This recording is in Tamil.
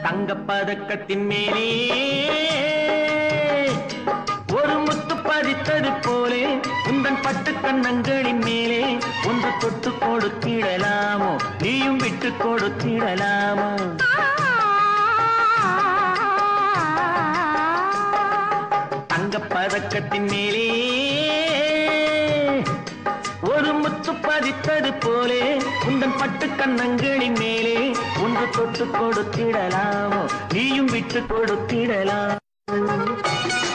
தங்கப் பதக்கத்தின் மேலே ஒரு முத்து பதித்தது போலே உந்தன் பட்டு கண்ணங்களின் மேலே ஒன்று தொட்டு கொடுத்திடலாமோ நீயும் விட்டு கொடுத்திடலாமோ தங்கப் பதக்கத்தின் மேலே ஒரு முத்து பதித்தது போலே உந்தன் பட்டு கண்ணங்களின் மேலே ஒன்று தொட்டு கொடுத்திடலாமோ நீயும் விட்டு கொடுத்திடலாம்